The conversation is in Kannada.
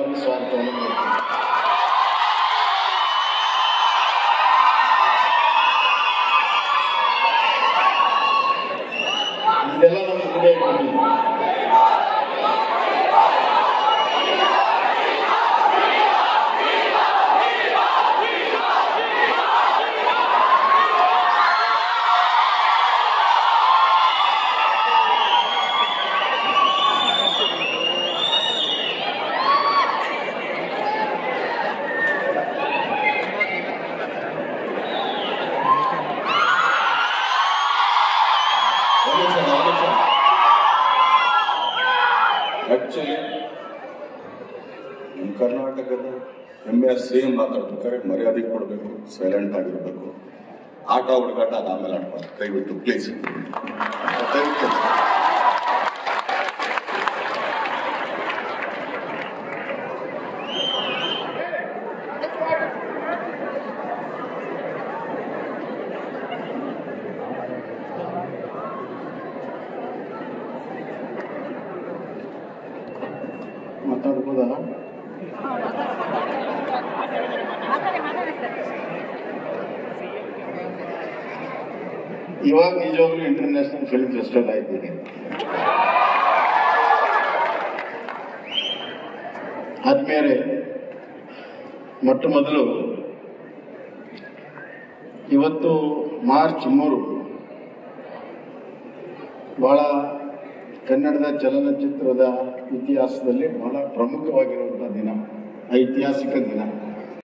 ಪರವಾಗಿ ಸ್ವಾಗತವನ್ನು ಮಾಡ್ತೀನಿ ಇದೆಲ್ಲ ನಮ್ಮ ಕೂಡ ಇಟ್ಕೊಂಡಿದ್ದೀವಿ ಆಕ್ಚುಲಿ ನಮ್ಮ ಕರ್ನಾಟಕದ ಹೆಮ್ಮೆಯ ಸೇಮ್ ಮಾತಾಡ್ಬೇಕಾದ್ರೆ ಮರ್ಯಾದೆ ಕೊಡಬೇಕು ಸೈಲೆಂಟ್ ಆಗಿರಬೇಕು ಆಟ ಹುಡುಗಾಟ ಅದು ಆಮೇಲೆ ಆಡ್ಬಾರ್ದು ದಯವಿಟ್ಟು ಪ್ಲೀಸ್ ದಯವಿಟ್ಟು ಮಾತಾಡ್ಬೋದಾ ಇವಾಗ ನಿಜವಾಗ್ಲೂ ಇಂಟರ್ನ್ಯಾಷನಲ್ ಫಿಲ್ಮ್ ಫೆಸ್ಟಿವಲ್ ಆಯ್ತಿದೆ ಆದ್ಮೇಲೆ ಮೊಟ್ಟ ಮೊದಲು ಇವತ್ತು ಮಾರ್ಚ್ ಮೂರು ಬಹಳ ಕನ್ನಡದ ಚಲನಚಿತ್ರದ ಇತಿಹಾಸದಲ್ಲಿ ಬಹಳ ಪ್ರಮುಖವಾಗಿರುವಂಥ ದಿನ ಐತಿಹಾಸಿಕ ದಿನ